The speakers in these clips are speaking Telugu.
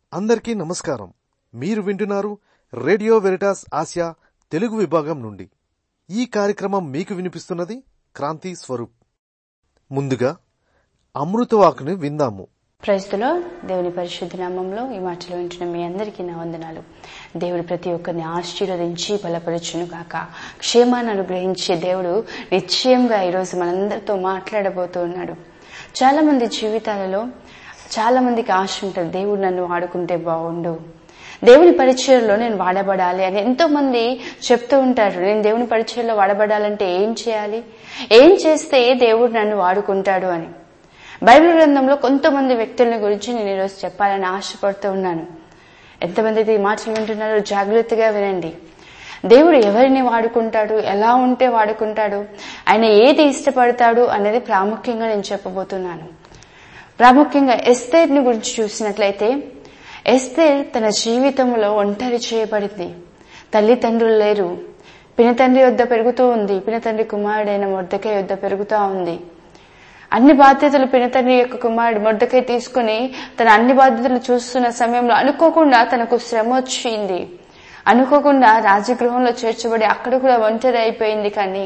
అందరికీ నమస్కారం మీరు వింటున్నారు రేడియో వెరిటాస్ ఆసియా తెలుగు విభాగం నుండి ఈ కార్యక్రమం మీకు వినిపిస్తున్నది క్రాంతి స్వరూప్ ముందుగా అమృతవాకుని విందాము ప్రైస్తులో దేవుని పరిశుద్ధ నామంలో ఈ మాటలు వింటున్న మీ అందరికీ నా వందనాలు దేవుడు ప్రతి ఒక్కరిని ఆశీర్వదించి బలపరచును కాక క్షేమాన్ని అనుగ్రహించే దేవుడు నిశ్చయంగా ఈరోజు మనందరితో మాట్లాడబోతూ ఉన్నాడు చాలా మంది జీవితాలలో చాలా మందికి ఆశ ఉంటుంది దేవుడు నన్ను వాడుకుంటే బాగుండు దేవుని పరిచయంలో నేను వాడబడాలి అని ఎంతో మంది చెప్తూ ఉంటారు నేను దేవుని పరిచయంలో వాడబడాలంటే ఏం చేయాలి ఏం చేస్తే దేవుడు నన్ను వాడుకుంటాడు అని బైబిల్ గ్రంథంలో కొంతమంది వ్యక్తుల గురించి నేను ఈరోజు చెప్పాలని ఆశపడుతూ ఉన్నాను ఎంతమంది అయితే ఈ మాటలు వింటున్నారో జాగ్రత్తగా వినండి దేవుడు ఎవరిని వాడుకుంటాడు ఎలా ఉంటే వాడుకుంటాడు ఆయన ఏది ఇష్టపడతాడు అనేది ప్రాముఖ్యంగా నేను చెప్పబోతున్నాను ప్రాముఖ్యంగా ఎస్తేర్ని గురించి చూసినట్లయితే ఎస్తేర్ తన జీవితంలో ఒంటరి చేయబడింది తల్లిదండ్రులు లేరు పినతండ్రి యొద్ద పెరుగుతూ ఉంది పినతండ్రి కుమారుడైన మొద్దకై యొద్ద పెరుగుతూ ఉంది అన్ని బాధ్యతలు పినతండ్రి యొక్క కుమారుడు మొద్దకై తీసుకుని తన అన్ని బాధ్యతలు చూస్తున్న సమయంలో అనుకోకుండా తనకు శ్రమ వచ్చింది అనుకోకుండా రాజగృహంలో చేర్చబడి అక్కడ కూడా ఒంటరి అయిపోయింది కానీ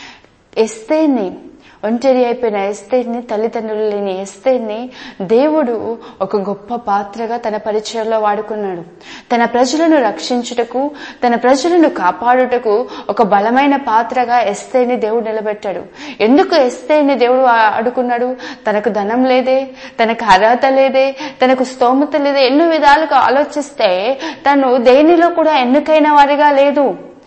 ఎస్తేని ఒంటరి అయిపోయిన ఎస్తేర్ని తల్లిదండ్రులు లేని ఎస్తేర్ని దేవుడు ఒక గొప్ప పాత్రగా తన పరిచయంలో వాడుకున్నాడు తన ప్రజలను రక్షించుటకు తన ప్రజలను కాపాడుటకు ఒక బలమైన పాత్రగా ఎస్తేర్ని దేవుడు నిలబెట్టాడు ఎందుకు ఎస్తేర్ని దేవుడు ఆడుకున్నాడు తనకు ధనం లేదే తనకు అర్హత లేదే తనకు స్తోమత లేదే ఎన్నో విధాలుగా ఆలోచిస్తే తను దేనిలో కూడా ఎన్నికైన వారిగా లేదు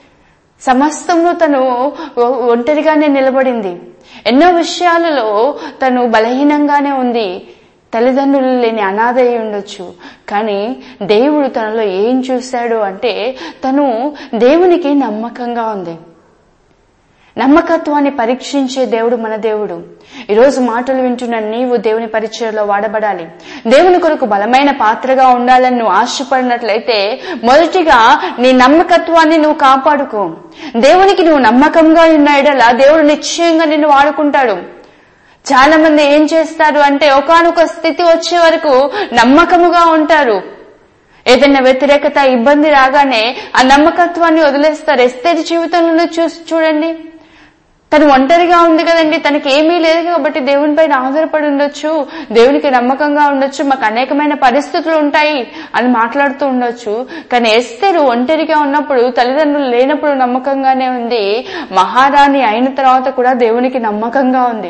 సమస్తంలో తను ఒంటరిగానే నిలబడింది ఎన్నో విషయాలలో తను బలహీనంగానే ఉంది తల్లిదండ్రులు లేని అనాథ అయి ఉండొచ్చు కానీ దేవుడు తనలో ఏం చూశాడు అంటే తను దేవునికి నమ్మకంగా ఉంది నమ్మకత్వాన్ని పరీక్షించే దేవుడు మన దేవుడు ఈరోజు మాటలు వింటున్న నీవు దేవుని పరిచయంలో వాడబడాలి దేవుని కొరకు బలమైన పాత్రగా ఉండాలని నువ్వు ఆశపడినట్లయితే మొదటిగా నీ నమ్మకత్వాన్ని నువ్వు కాపాడుకో దేవునికి నువ్వు నమ్మకంగా ఉన్నాయడలా దేవుడు నిశ్చయంగా నిన్ను వాడుకుంటాడు చాలా మంది ఏం చేస్తారు అంటే ఒకనొక స్థితి వచ్చే వరకు నమ్మకముగా ఉంటారు ఏదైనా వ్యతిరేకత ఇబ్బంది రాగానే ఆ నమ్మకత్వాన్ని వదిలేస్తారు ఎస్తేరి జీవితంలో చూసి చూడండి తను ఒంటరిగా ఉంది కదండి తనకి ఏమీ లేదు కాబట్టి దేవుని పైన ఆధారపడి ఉండొచ్చు దేవునికి నమ్మకంగా ఉండొచ్చు మాకు అనేకమైన పరిస్థితులు ఉంటాయి అని మాట్లాడుతూ ఉండొచ్చు కానీ ఎస్తేరు ఒంటరిగా ఉన్నప్పుడు తల్లిదండ్రులు లేనప్పుడు నమ్మకంగానే ఉంది మహారాణి అయిన తర్వాత కూడా దేవునికి నమ్మకంగా ఉంది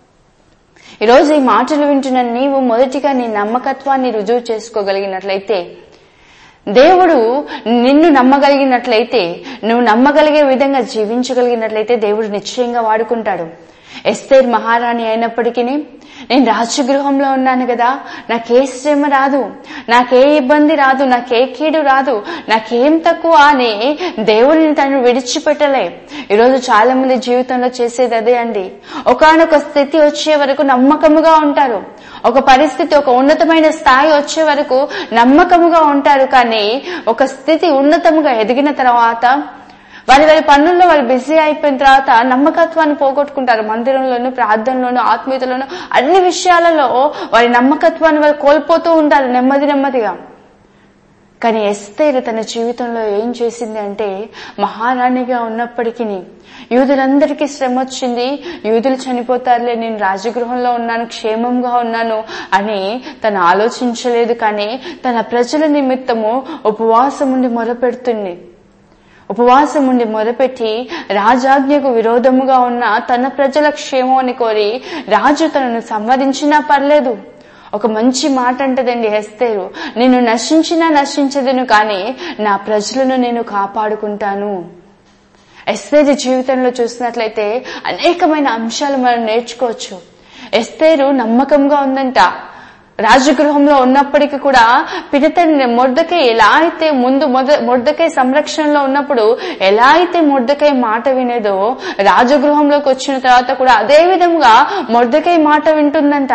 ఈరోజు ఈ మాటలు వింటున్న నీవు మొదటిగా నీ నమ్మకత్వాన్ని రుజువు చేసుకోగలిగినట్లయితే దేవుడు నిన్ను నమ్మగలిగినట్లయితే నువ్వు నమ్మగలిగే విధంగా జీవించగలిగినట్లయితే దేవుడు నిశ్చయంగా వాడుకుంటాడు ఎస్తేర్ మహారాణి అయినప్పటికీ నేను రాజగృహంలో ఉన్నాను కదా నాకే శ్రమ రాదు నాకే ఇబ్బంది రాదు నాకే కీడు రాదు నాకేం తక్కువ అని దేవుడిని తను విడిచిపెట్టలే ఈరోజు చాలా మంది జీవితంలో చేసేది అదే అండి ఒకనొక స్థితి వచ్చే వరకు నమ్మకముగా ఉంటారు ఒక పరిస్థితి ఒక ఉన్నతమైన స్థాయి వచ్చే వరకు నమ్మకముగా ఉంటారు కానీ ఒక స్థితి ఉన్నతముగా ఎదిగిన తర్వాత వారి వారి పనుల్లో వారు బిజీ అయిపోయిన తర్వాత నమ్మకత్వాన్ని పోగొట్టుకుంటారు మందిరంలోను ప్రార్థనలోను ఆత్మీయతలోను అన్ని విషయాలలో వారి నమ్మకత్వాన్ని వారు కోల్పోతూ ఉంటారు నెమ్మది నెమ్మదిగా కానీ ఎస్తేరు తన జీవితంలో ఏం చేసింది అంటే మహారాణిగా ఉన్నప్పటికీ యూదులందరికీ శ్రమ వచ్చింది యూదులు చనిపోతారులే నేను రాజగృహంలో ఉన్నాను క్షేమంగా ఉన్నాను అని తను ఆలోచించలేదు కానీ తన ప్రజల నిమిత్తము ఉపవాసం ఉండి మొరపెడుతుంది ఉపవాసం ఉండి మొదపెట్టి రాజాజ్ఞకు విరోధముగా ఉన్న తన ప్రజల క్షేమాన్ని కోరి రాజు తనను సంవరించినా పర్లేదు ఒక మంచి మాట అంటదండి హెస్తేరు నేను నశించినా నశించదును కానీ నా ప్రజలను నేను కాపాడుకుంటాను ఎస్తేరు జీవితంలో చూసినట్లయితే అనేకమైన అంశాలు మనం నేర్చుకోవచ్చు ఎస్తేరు నమ్మకంగా ఉందంట రాజగృహంలో ఉన్నప్పటికీ కూడా పినతండ్రి మొర్దకై ఎలా అయితే ముందు మొద మొర్దకై సంరక్షణలో ఉన్నప్పుడు ఎలా అయితే మొర్దకై మాట వినేదో రాజగృహంలోకి వచ్చిన తర్వాత కూడా అదే విధంగా మొర్దకై మాట వింటుందంట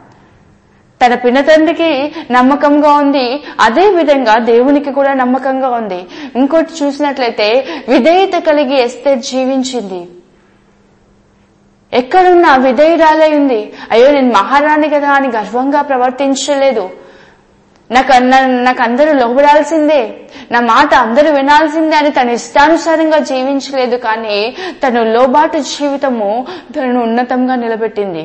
తన పినతండ్రికి నమ్మకంగా ఉంది అదే విధంగా దేవునికి కూడా నమ్మకంగా ఉంది ఇంకోటి చూసినట్లయితే విధేయత కలిగి ఎస్తే జీవించింది ఎక్కడున్నా విధేయురాలై ఉంది అయ్యో నేను మహారాణి కదా అని గర్వంగా ప్రవర్తించలేదు నాకు అన్న- నాకు అందరూ లోబడాల్సిందే నా మాట అందరూ వినాల్సిందే అని తన ఇష్టానుసారంగా జీవించలేదు కానీ తను లోబాటు జీవితము తనను ఉన్నతంగా నిలబెట్టింది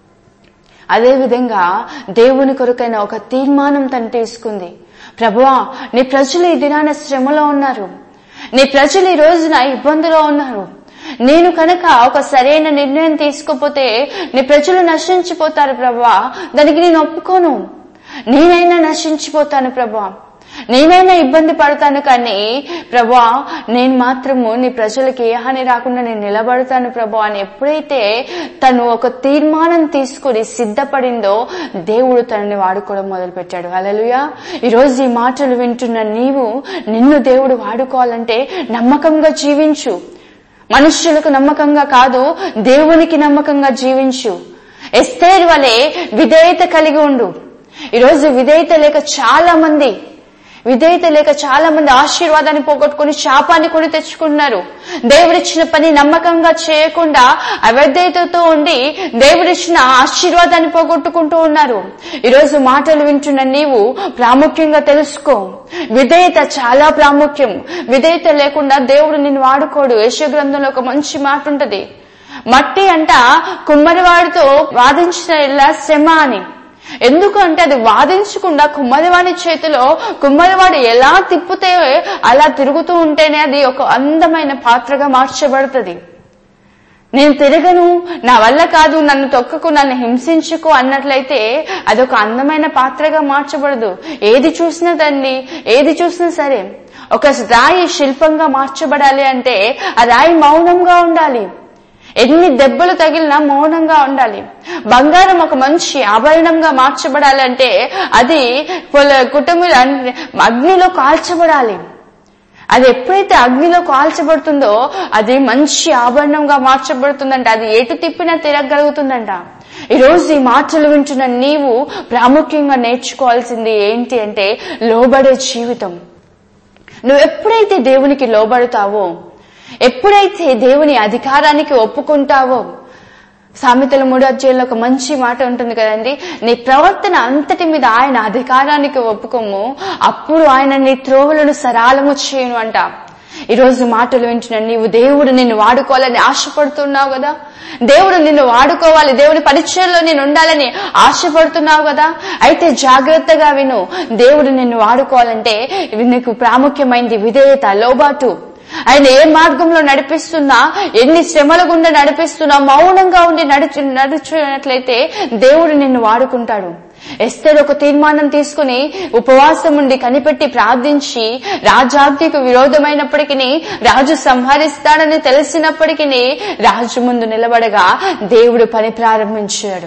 అదేవిధంగా దేవుని కొరకైన ఒక తీర్మానం తను తీసుకుంది ప్రభువా నీ ప్రజలు ఈ దినాన శ్రమలో ఉన్నారు నీ ప్రజలు ఈ రోజున ఇబ్బందిలో ఉన్నారు నేను కనుక ఒక సరైన నిర్ణయం తీసుకోపోతే నీ ప్రజలు నశించిపోతారు ప్రభా దానికి నేను ఒప్పుకోను నేనైనా నశించిపోతాను ప్రభా నేనైనా ఇబ్బంది పడతాను కానీ ప్రభా నేను మాత్రము నీ ప్రజలకి ఏ హాని రాకుండా నేను నిలబడతాను ప్రభా అని ఎప్పుడైతే తను ఒక తీర్మానం తీసుకుని సిద్ధపడిందో దేవుడు తనని వాడుకోవడం మొదలుపెట్టాడు అలలుయా ఈరోజు ఈ మాటలు వింటున్న నీవు నిన్ను దేవుడు వాడుకోవాలంటే నమ్మకంగా జీవించు మనుష్యులకు నమ్మకంగా కాదు దేవునికి నమ్మకంగా జీవించు ఎస్తేర్ వలె విధేయత కలిగి ఉండు ఈరోజు విధేయత లేక చాలా మంది విధేయత లేక చాలా మంది ఆశీర్వాదాన్ని పోగొట్టుకుని శాపాన్ని కొని తెచ్చుకున్నారు దేవుడిచ్చిన పని నమ్మకంగా చేయకుండా అవిధేయతతో ఉండి దేవుడిచ్చిన ఆశీర్వాదాన్ని పోగొట్టుకుంటూ ఉన్నారు ఈరోజు మాటలు వింటున్న నీవు ప్రాముఖ్యంగా తెలుసుకో విధేయత చాలా ప్రాముఖ్యం విధేయత లేకుండా దేవుడు నిన్ను వాడుకోడు యశ గ్రంథంలో ఒక మంచి మాట ఉంటది మట్టి అంట కుమ్మరివాడితో వాదించిన ఇలా శ్రమ అని ఎందుకు అంటే అది వాదించకుండా కుమ్మరివాడి చేతిలో కుమ్మరివాడు ఎలా తిప్పితే అలా తిరుగుతూ ఉంటేనే అది ఒక అందమైన పాత్రగా మార్చబడుతుంది నేను తిరగను నా వల్ల కాదు నన్ను తొక్కకు నన్ను హింసించుకు అన్నట్లయితే అదొక అందమైన పాత్రగా మార్చబడదు ఏది చూసినా తండ్రి ఏది చూసినా సరే ఒక రాయి శిల్పంగా మార్చబడాలి అంటే ఆ రాయి మౌనంగా ఉండాలి ఎన్ని దెబ్బలు తగిలినా మౌనంగా ఉండాలి బంగారం ఒక మంచి ఆభరణంగా మార్చబడాలంటే అది పొల- కుటుంబ అగ్నిలో కాల్చబడాలి అది ఎప్పుడైతే అగ్నిలో కాల్చబడుతుందో అది మంచి ఆభరణంగా మార్చబడుతుందంట అది ఎటు తిప్పినా తిరగలుగుతుందంట ఈరోజు ఈ మాటలు వింటున్న నీవు ప్రాముఖ్యంగా నేర్చుకోవాల్సింది ఏంటి అంటే లోబడే జీవితం నువ్వు ఎప్పుడైతే దేవునికి లోబడతావో ఎప్పుడైతే దేవుని అధికారానికి ఒప్పుకుంటావో సామెతల మూడో అధ్యాయంలో ఒక మంచి మాట ఉంటుంది కదండి నీ ప్రవర్తన అంతటి మీద ఆయన అధికారానికి ఒప్పుకోము అప్పుడు ఆయన నీ త్రోవలను సరాలము చేయను అంట ఈరోజు మాటలు వింటున్న నీవు దేవుడు నిన్ను వాడుకోవాలని ఆశపడుతున్నావు కదా దేవుడు నిన్ను వాడుకోవాలి దేవుని పరిచయంలో నేను ఉండాలని ఆశపడుతున్నావు కదా అయితే జాగ్రత్తగా విను దేవుడు నిన్ను వాడుకోవాలంటే నీకు ప్రాముఖ్యమైనది విధేయత లోబాటు ఆయన ఏ మార్గంలో నడిపిస్తున్నా ఎన్ని శ్రమల గుండా నడిపిస్తున్నా మౌనంగా ఉండి నడుచు నడుచున్నట్లయితే దేవుడు నిన్ను వాడుకుంటాడు ఎస్తేర్ ఒక తీర్మానం తీసుకుని ఉపవాసం ఉండి కనిపెట్టి ప్రార్థించి రాజాజ్ఞకు విరోధమైనప్పటికీ రాజు సంహరిస్తాడని తెలిసినప్పటికీ రాజు ముందు నిలబడగా దేవుడు పని ప్రారంభించాడు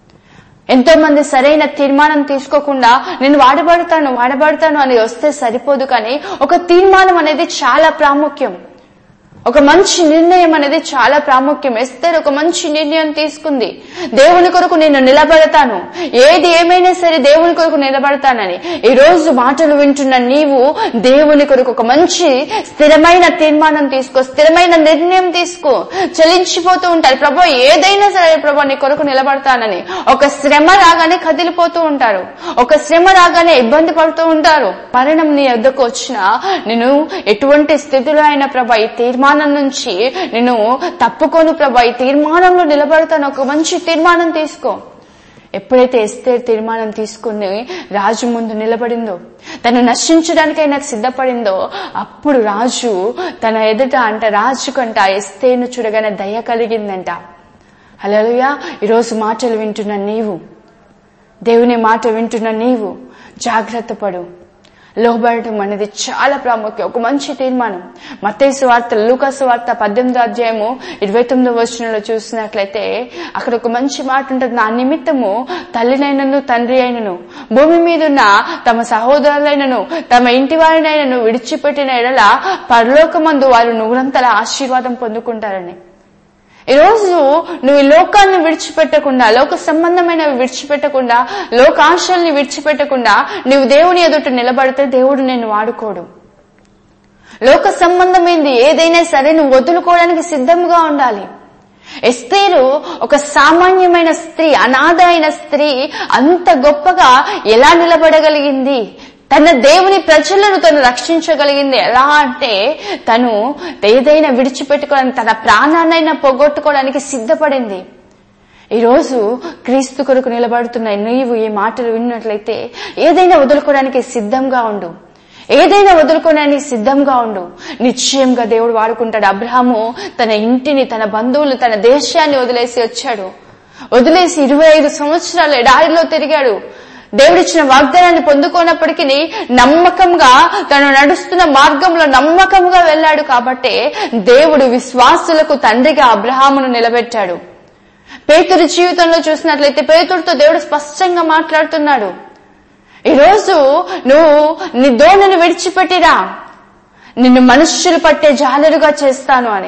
ఎంతో మంది సరైన తీర్మానం తీసుకోకుండా నేను వాడబడతాను వాడబడతాను అని వస్తే సరిపోదు కానీ ఒక తీర్మానం అనేది చాలా ప్రాముఖ్యం ఒక మంచి నిర్ణయం అనేది చాలా ప్రాముఖ్యం ఎస్తేర్ ఒక మంచి నిర్ణయం తీసుకుంది దేవుని కొరకు నేను నిలబడతాను ఏది ఏమైనా సరే దేవుని కొరకు నిలబడతానని ఈ రోజు మాటలు వింటున్న నీవు దేవుని కొరకు ఒక మంచి స్థిరమైన తీర్మానం తీసుకో స్థిరమైన నిర్ణయం తీసుకో చలించిపోతూ ఉంటారు ప్రభా ఏదైనా సరే ప్రభా నీ కొరకు నిలబడతానని ఒక శ్రమ రాగానే కదిలిపోతూ ఉంటారు ఒక శ్రమ రాగానే ఇబ్బంది పడుతూ ఉంటారు మరణం నీ వద్దకు వచ్చినా నేను ఎటువంటి స్థితిలో అయినా ప్రభా ఈ తీర్మానం నుంచి నేను తప్పుకోను ప్రభా ఈ తీర్మానంలో నిలబడతాను ఒక మంచి తీర్మానం తీసుకో ఎప్పుడైతే ఎస్తే తీర్మానం తీసుకుని రాజు ముందు నిలబడిందో తను నశించడానికైనా సిద్ధపడిందో అప్పుడు రాజు తన ఎదుట అంట రాజు కంట ఎస్తేను చూడగానే దయ కలిగిందంట హలోయా ఈరోజు మాటలు వింటున్న నీవు దేవుని మాట వింటున్న నీవు జాగ్రత్త పడు లోబడటం అనేది చాలా ప్రాముఖ్యం ఒక మంచి తీర్మానం మత్తేసు వార్త లూకాసు వార్త పద్దెనిమిదో అధ్యాయము ఇరవై తొమ్మిదో వచనంలో చూసినట్లయితే అక్కడ ఒక మంచి మాట ఉంటుంది నా నిమిత్తము తల్లినైనను తండ్రి అయినను భూమి మీదున్న తమ సహోదరులైనను తమ ఇంటి వారినైనను విడిచిపెట్టిన ఎడల పరలోకమందు వారు నూరంతల ఆశీర్వాదం పొందుకుంటారని ఈరోజు నువ్వు ఈ లోకాన్ని విడిచిపెట్టకుండా లోక సంబంధమైనవి విడిచిపెట్టకుండా లోకాశల్ని విడిచిపెట్టకుండా నువ్వు దేవుని ఎదుట నిలబడితే దేవుడు నిన్ను వాడుకోడు లోక సంబంధమైంది ఏదైనా సరే నువ్వు వదులుకోవడానికి సిద్ధంగా ఉండాలి ఎస్తేరు ఒక సామాన్యమైన స్త్రీ అనాథ అయిన స్త్రీ అంత గొప్పగా ఎలా నిలబడగలిగింది తన దేవుని ప్రజలను తను రక్షించగలిగింది ఎలా అంటే తను ఏదైనా విడిచిపెట్టుకోవడానికి తన ప్రాణాన్నైనా పోగొట్టుకోవడానికి సిద్ధపడింది ఈరోజు క్రీస్తు కొరకు నిలబడుతున్న నీవు ఈ మాటలు విన్నట్లయితే ఏదైనా వదులుకోవడానికి సిద్ధంగా ఉండు ఏదైనా వదులుకోవడానికి సిద్ధంగా ఉండు నిశ్చయంగా దేవుడు వాడుకుంటాడు అబ్రహాము తన ఇంటిని తన బంధువులు తన దేశాన్ని వదిలేసి వచ్చాడు వదిలేసి ఇరవై ఐదు సంవత్సరాలు ఎడారిలో తిరిగాడు దేవుడిచ్చిన వాగ్దానాన్ని పొందుకోనప్పటికీ నమ్మకంగా తను నడుస్తున్న మార్గంలో నమ్మకంగా వెళ్ళాడు కాబట్టే దేవుడు విశ్వాసులకు తండ్రిగా అబ్రహామును నిలబెట్టాడు పేతుడి జీవితంలో చూసినట్లయితే పేతుడితో దేవుడు స్పష్టంగా మాట్లాడుతున్నాడు ఈరోజు నువ్వు నీ దోణిని విడిచిపెట్టిరా నిన్ను మనుష్యులు పట్టే జాలరుగా చేస్తాను అని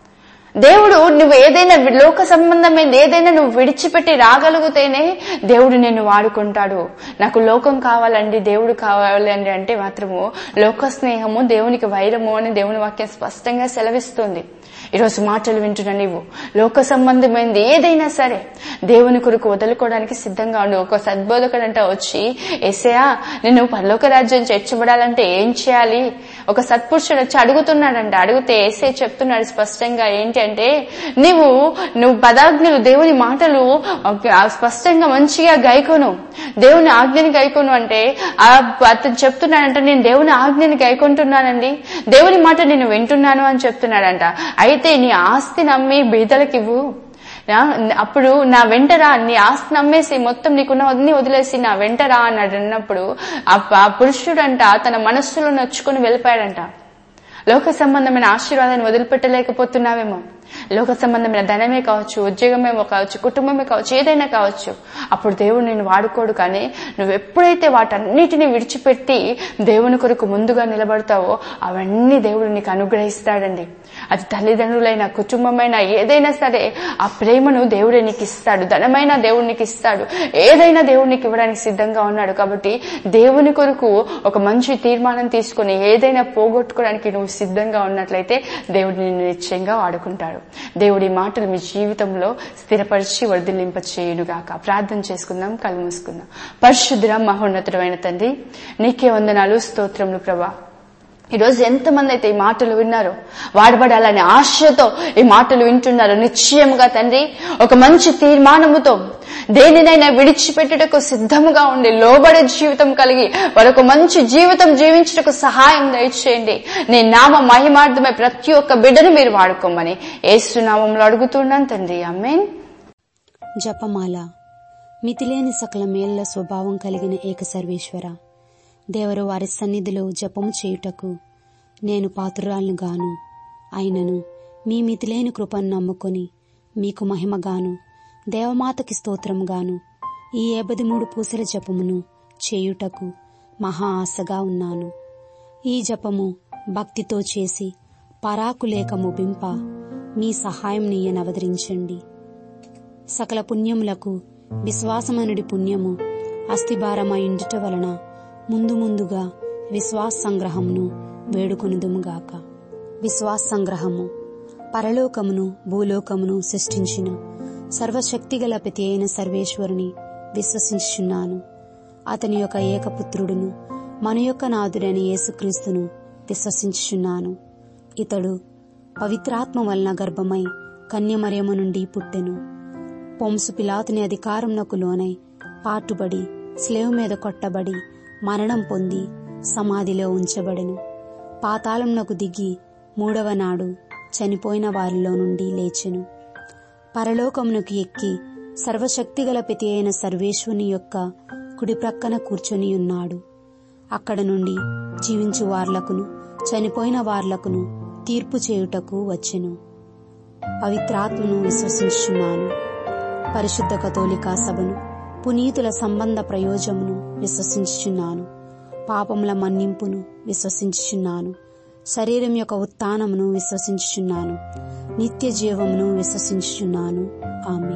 దేవుడు నువ్వు ఏదైనా లోక సంబంధమైనది ఏదైనా నువ్వు విడిచిపెట్టి రాగలిగితేనే దేవుడు నిన్ను వాడుకుంటాడు నాకు లోకం కావాలండి దేవుడు కావాలండి అంటే మాత్రము లోక స్నేహము దేవునికి వైరము అని దేవుని వాక్యం స్పష్టంగా సెలవిస్తుంది ఈరోజు మాటలు వింటున్న నీవు లోక సంబంధమైనది ఏదైనా సరే దేవుని కొరకు వదులుకోవడానికి సిద్ధంగా ఉండు ఒక సద్బోధకుడంట వచ్చి ఏసయా నేను పరలోక రాజ్యం చేర్చబడాలంటే ఏం చేయాలి ఒక సత్పురుషుడు వచ్చి అడుగుతున్నాడంట అడిగితే ఏసే చెప్తున్నాడు స్పష్టంగా ఏంటి అంటే నీవు నువ్వు పదాజ్ఞలు దేవుని మాటలు స్పష్టంగా మంచిగా గైకోను దేవుని ఆజ్ఞని గైకోను అంటే అతను చెప్తున్నాడంట నేను దేవుని ఆజ్ఞని గైకుంటున్నానండి దేవుని మాట నేను వింటున్నాను అని చెప్తున్నాడంట అయితే నీ ఆస్తి నమ్మి బీదలకివ్వు అప్పుడు నా వెంటరా నీ ఆస్తి నమ్మేసి మొత్తం నీకున్న అన్ని వదిలేసి నా వెంటరా అన్నాడు అన్నప్పుడు ఆ పురుషుడంట తన మనస్సులో నొచ్చుకుని వెళ్ళిపోయాడంట లోక సంబంధమైన ఆశీర్వాదాన్ని వదిలిపెట్టలేకపోతున్నావేమో లోక సంబంధమైన ధనమే కావచ్చు ఉద్యోగమే కావచ్చు కుటుంబమే కావచ్చు ఏదైనా కావచ్చు అప్పుడు దేవుడు నేను వాడుకోడు కానీ నువ్వు ఎప్పుడైతే వాటన్నిటిని విడిచిపెట్టి దేవుని కొరకు ముందుగా నిలబడతావో అవన్నీ దేవుడు నీకు అనుగ్రహిస్తాడండి అది తల్లిదండ్రులైన కుటుంబమైన ఏదైనా సరే ఆ ప్రేమను దేవుడే నీకు ఇస్తాడు ధనమైన దేవుడు నీకు ఇస్తాడు ఏదైనా దేవుడు నీకు ఇవ్వడానికి సిద్ధంగా ఉన్నాడు కాబట్టి దేవుని కొరకు ఒక మంచి తీర్మానం తీసుకుని ఏదైనా పోగొట్టుకోవడానికి నువ్వు సిద్ధంగా ఉన్నట్లయితే దేవుడు నిన్ను నిశ్చయంగా వాడుకుంటాడు దేవుడి మాటలు మీ జీవితంలో స్థిరపరిచి వర్ధిల్లింప చేయునుగాక ప్రార్థన చేసుకుందాం కళ్ళు మూసుకుందాం పరిశుద్ధ మహోన్నతుడమైన తండ్రి నీకే వందనాలు స్తోత్రములు ప్రభా ఈరోజు ఎంతమంది అయితే ఈ మాటలు విన్నారో వాడబడాలనే ఆశతో ఈ మాటలు వింటున్నారు నిశ్చయముగా తండ్రి ఒక మంచి తీర్మానముతో దేనినైనా విడిచిపెట్టుటకు సిద్ధముగా ఉండి లోబడే జీవితం కలిగి వారొక మంచి జీవితం జీవించుటకు సహాయం దయచేయండి నీ నామ మహిమార్థమై ప్రతి ఒక్క బిడ్డను మీరు వాడుకోమని ఏసునామంలో అడుగుతున్నాను తండ్రి అమ్మేన్ జపమాల మితిలేని సకల మేళ్ల స్వభావం కలిగిన ఏక సర్వేశ్వర దేవరు వారి సన్నిధిలో జపము చేయుటకు నేను పాత్రురాలను గాను అయినను మీ మితిలేని కృపను నమ్ముకొని మీకు మహిమగాను దేవమాతకి స్తోత్రముగాను ఈ ఏబది మూడు పూసల జపమును చేయుటకు మహా ఆశగా ఉన్నాను ఈ జపము భక్తితో చేసి పరాకు లేక ముగింప మీ సహాయం నీయనవదరించండి సకల పుణ్యములకు విశ్వాసమనుడి పుణ్యము అస్థిభారమైండుట వలన ముందు ముందుగా విశ్వాస సంగ్రహమును వేడుకొనుదుముగాక విశ్వాస సంగ్రహము పరలోకమును భూలోకమును సృష్టించిన సర్వశక్తిగల ప్రతి అయిన సర్వేశ్వరుని విశ్వసించుచున్నాను అతని యొక్క ఏకపుత్రుడును మన యొక్క నాథుడైన యేసుక్రీస్తును విశ్వసించుచున్నాను ఇతడు పవిత్రాత్మ వలన గర్భమై కన్యమరియము నుండి పుట్టెను పొంసు పిలాతుని అధికారంనకు లోనై పాటుబడి స్లేవ్ మీద కొట్టబడి మరణం పొంది సమాధిలో ఉంచబడెను పాతాళంనకు దిగి మూడవ నాడు చనిపోయిన వారిలో నుండి లేచెను పరలోకమునకు ఎక్కి సర్వశక్తిగల ప్రతి అయిన సర్వేశ్వని యొక్క కుడి ప్రక్కన కూర్చొని ఉన్నాడు అక్కడ నుండి జీవించు వార్లకును చనిపోయిన వార్లకును తీర్పు చేయుటకు వచ్చెను పవిత్రాత్మను విశ్వసించుచున్నాను పరిశుద్ధ కథోలికా సభను పునీతుల సంబంధ ప్రయోజమును విశ్వసించుచున్నాను పాపముల మన్నింపును విశ్వసించుచున్నాను శరీరం యొక్క ఉత్థానమును విశ్వసించుచున్నాను నిత్య జీవమును విశ్వసించుచున్నాను ఆమె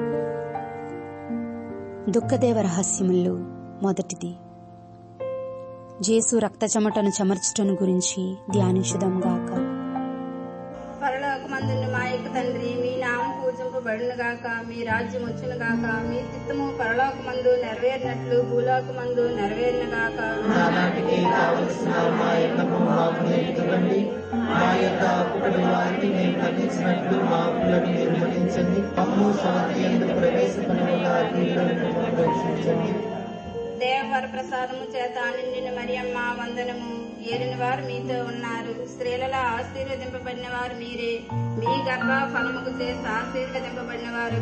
దుఃఖదేవ రహస్యముల్లో మొదటిది జేసు రక్త చెమటను చెమర్చటను గురించి ధ్యానించుదాం గాక పరలోకమందున్న మా యొక్క తండ్రి మీ నామం పూజ ఆశీర్వదింపబడిన గాక మీ రాజ్యం వచ్చును గాక మీ చిత్తము పరలోకమందు నెరవేరినట్లు భూలోకమందు నెరవేరిన గాక నానాటికి కావలసిన మా ఎన్నము మాకు నేర్చుకోండి మా యొక్క అప్పుడని వారిని మేము ఖండించినట్లు మా అప్పులను మీరు మన్నించండి అమ్ము స్వాతి ఎందుకు ప్రవేశపడిన రక్షించండి దేవవర ప్రసాదము చేత నిండిన మరియమ్మ వందనము ఏలిన వారు మీతో ఉన్నారు స్త్రీలలో ఆశీర్వదింపబడిన వారు మీరే మీ గర్భ ఫలముకు చేసి ఆశీర్వదింపబడిన వారు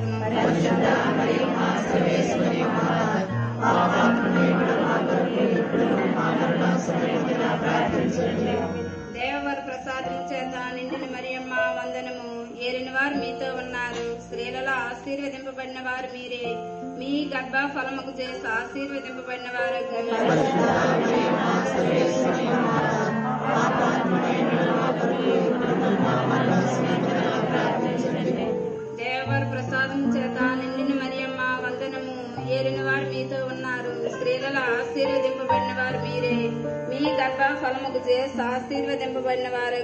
దేవవర ప్రసాదము చేత నిండిన మరియమ్మ వందనము ఏలిన వారు మీతో ఉన్నారు స్త్రీలలో ఆశీర్వదింపబడిన వారు మీరే మీ గర్భ ఫలముకు చేసి ఆశీర్వదింపబడిన వారు దేవర ప్రసాదం చేత నిండిన మరియమ్మ వందనము ఏలిన వారు మీతో ఉన్నారు స్త్రీలలో ఆశీర్వదింపబడిన వారు మీరే మీ గర్భ ఫలముకు చేసి ఆశీర్వదింపబడిన వారు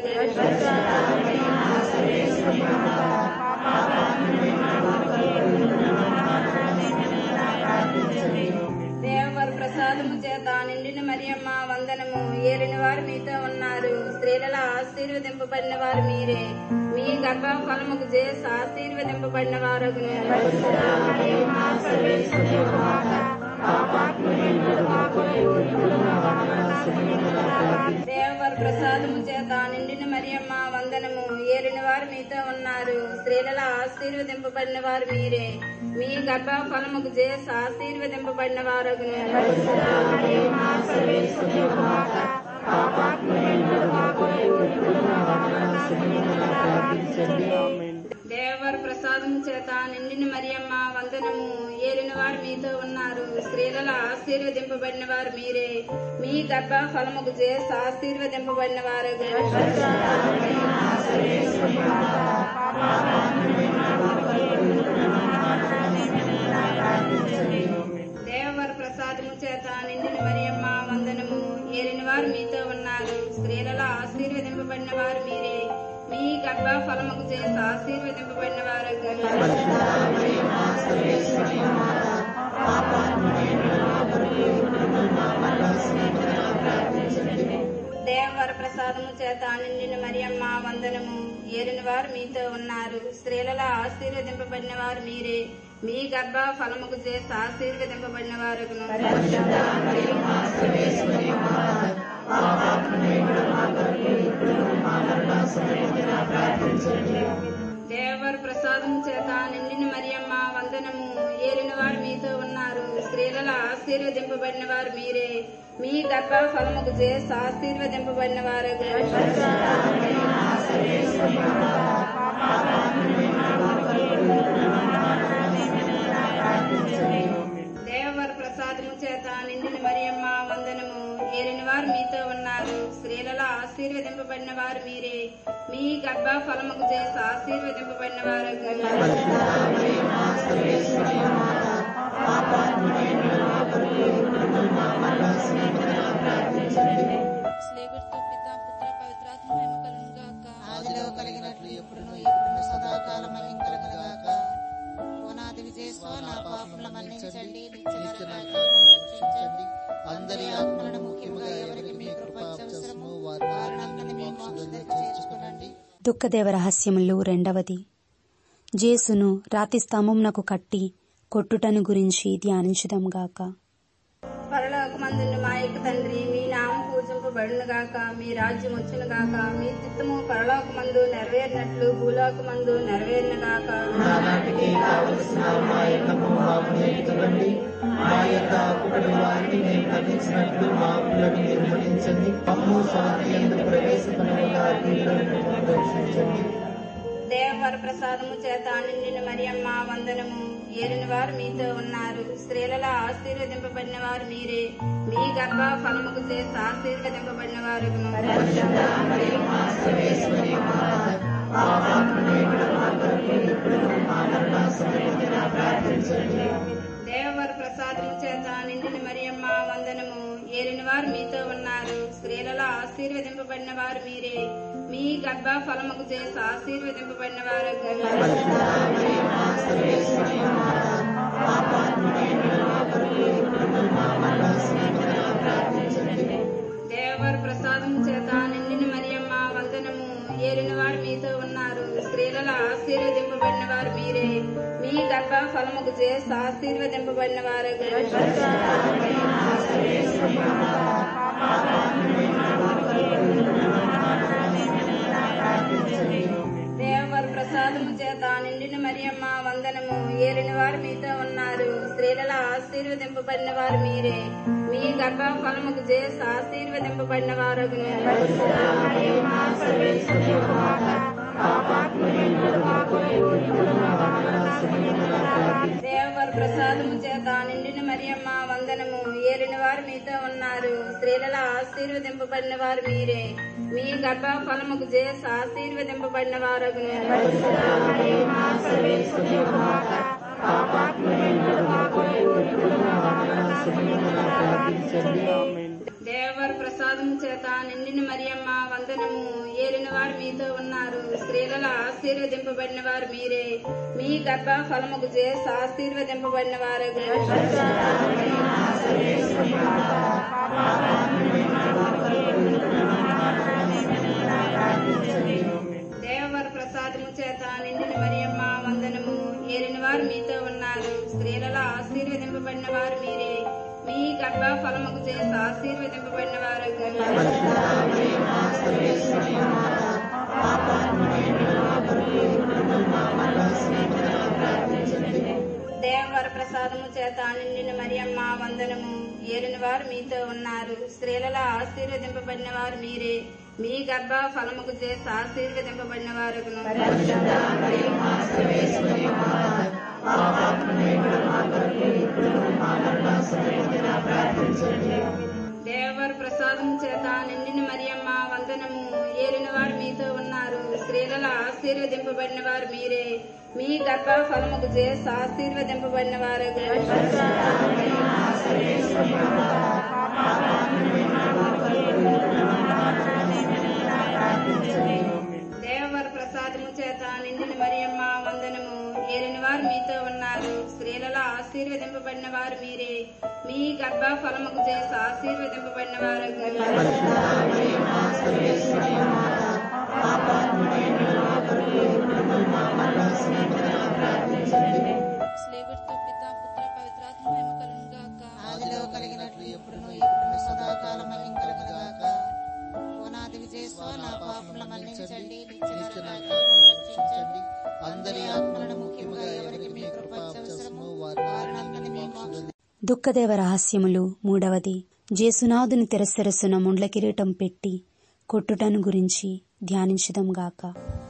దేవర ప్రసాదము చేత నిండిన మరియమ్మ వందనము ఏలిన వారు మీతో ఉన్నారు స్త్రీలలో ఆశీర్వదింపబడిన వారు మీరే మీ గర్భ ఫలముకు చేసి ఆశీర్వదింపబడిన వారు దేవర ప్రసాదము చేత నిండిన మరియమ్మ వందనము ఏలిన వారు మీతో ఉన్నారు స్త్రీలలో ఆశీర్వదింపబడిన వారు మీరే మీ గర్భ ఫలముకు చేసి ఆశీర్వదింపబడిన వారు దేవర ప్రసాదము చేత నిండిన మరియమ్మ వందనము ఏలిన వారు మీతో ఉన్నారు స్త్రీలలో ఆశీర్వదింపబడిన వారు మీరే మీ గర్భ ఫలముకు చేసి ఆశీర్వదింపబడిన వారు దేవర ప్రసాదము చేత నిండిన మరియమ్మ వందనము ఏలిన వారు మీతో ఉన్నారు స్త్రీలలో ఆశీర్వదింపబడిన వారు మీరే మీ గర్భ ఫలముకు చేసి ఆశీర్వదింపబడిన వారు దేవర ప్రసాదము చేత నిండిన మరియమ్మ వందనము ఏలిన వారు మీతో ఉన్నారు స్త్రీలలో ఆశీర్వదింపబడిన వారు మీరే మీ గర్భ ఫలముకు చేసి ఆశీర్వదింపబడిన వారు దేవర ప్రసాదము చేత నిండిన మరియమ్మ వందనము ఏలిన వారు మీతో ఉన్నారు స్త్రీలలో ఆశీర్వదింపబడిన వారు మీరే మీ గర్భ ఫలముకు చేసి ఆశీర్వదింపబడిన వారు దేవర ప్రసాదము చేత నిండిన మరియమ్మ వందనము ఏలిన వారు మీతో ఉన్నారు స్త్రీలలో ఆశీర్వదింపబడిన వారు మీరే మీ గర్భ ఫలముకు చేసి ఆశీర్వదింపబడిన వారు స్లేగుర్తో పిత పుత్ర పవిత్రాత్మ మహిమ కలుగును గాక ఆదిలో కలిగినట్లు ఎప్పుడును ఎప్పుడును సదాకాలం కలుగుగాక ఓనాది విజయస్వ నా పాపముల మన్నించండి నిత్య నరకాగ్ని రక్షించండి అందరి ఆత్మలను ముఖ్యముగా ఎవరికి మీ కృప అవసరమో వారిని మీ మోక్షంలో చేర్చుకునండి దుఃఖదేవ రహస్యములు రెండవది జేసును రాతి స్తంభమునకు కట్టి కొట్టుటను గురించి ధ్యానించుదాం గాక పరలోకమందున్న మా యొక్క తండ్రి మీ నామం పూజింపబడును గాక మీ రాజ్యం వచ్చును గాక మీ చిత్తము పరలోకమందు నెరవేరినట్లు భూలోకమందు నెరవేరిన గాక నానాటికి కావలసిన మా ఎన్నము మాకు నేర్చుకోండి మా యొక్క అప్పుడని వారిని మేము ఖండించినట్లు మా అప్పులను మీరు మన్నించండి అమ్ము స్వాతి ఎందుకు ప్రవేశపడిన రక్షించండి దేవవర ప్రసాదము చేత నిండిన మరియమ్మ వందనము ఏలిన వారు మీతో ఉన్నారు స్త్రీలలో ఆశీర్వదింపబడిన వారు మీరే మీ గర్భ ఫలముకు చేసి ఆశీర్వదింపబడిన వారు దేవవర ప్రసాదము చేత నిండిన మరియమ్మ వందనము ఏలిన వారు మీతో ఉన్నారు స్త్రీలలో ఆశీర్వదింపబడిన వారు మీరే మీ గర్భ ఫలముకు చేసి ఆశీర్వదింపబడిన వారు దేవర ప్రసాదం చేత నిండిన మరియమ్మ వందనము ఏలిన వారు మీతో ఉన్నారు స్త్రీలలో ఆశీర్వదింపబడిన వారు మీరే మీ గర్భ ఫలముకు చేసి ఆశీర్వదింపబడిన వారు దేవర ప్రసాదము చేత నిండిన మరియమ్మ వందనము ఏలిన వారు మీతో ఉన్నారు స్త్రీలలో ఆశీర్వదింపబడిన వారు మీరే మీ గర్భ ఫలముకు చేసి ఆశీర్వదింపబడిన వారు దేవర ప్రసాదము చేత నిండిన మరియమ్మ వందనము ఏలిన వారు మీతో ఉన్నారు స్త్రీలలో ఆశీర్వదింపబడిన వారు మీరే మీ గర్భ ఫలముకు చేసి ఆశీర్వదింపబడిన వారు దేవర ప్రసాదము చేత నిండిన మరియమ్మ వందనము ఏలిన వారు మీతో ఉన్నారు స్త్రీలలో ఆశీర్వదింపబడిన వారు మీరే మీ గర్భ ఫలముకు చేసి ఆశీర్వదింపబడిన వారు దేవర ప్రసాదము చేత నిండిన మరియమ్మ వందనము ఏలిన వారు మీతో ఉన్నారు స్త్రీలలో ఆశీర్వదింపబడిన వారు మీరే మీ గర్భ ఫలముకు చేసి ఆశీర్వదింపబడిన వారు దేవర ప్రసాదము చేత నిండిన మరియమ్మ వందనము ఏలిన వారు మీతో ఉన్నారు స్త్రీలలో ఆశీర్వదింపబడిన వారు మీరే మీ గర్భ ఫలముకు చేసి ఆశీర్వదింపబడిన వారు దేవర ప్రసాదం చేత నిండిన మరియమ్మ వందనము ఏలిన వారు మీతో ఉన్నారు స్త్రీలలో ఆశీర్వదింపబడిన వారు మీరే మీ గర్భ ఫలముకు చేసి ఆశీర్వదింపబడిన వారు దేవర ప్రసాదము చేత నిండిన మరియమ్మ వందనము ఏలిన వారు మీతో ఉన్నారు స్త్రీలలో ఆశీర్వదింపబడిన వారు మీరే మీ గర్భ ఫలముకు చేసి ఆశీర్వదింపబడిన వారు స్లేగుడితో పిత పుత్ర పవిత్రాత్మ మహిమ కలుగును గాక ఆదిలో కలిగినట్లు ఎప్పుడును ఇప్పుడు సదాకాలం మహింకలుగాక ఓనాది విజయస్వ నా పాపముల మన్నించండి నిత్య నరకాగ్ని రక్షించండి అందరి ఆత్మలను ముఖ్యముగా ఎవరికి మీ కృప అవసరమో వారిని మీ మోక్షంలో దుఃఖదేవ రహస్యములు మూడవది జేసునాథుని తెరసెరసున ముండ్ల కిరీటం పెట్టి కొట్టుటను గురించి ధ్యానించదం గాక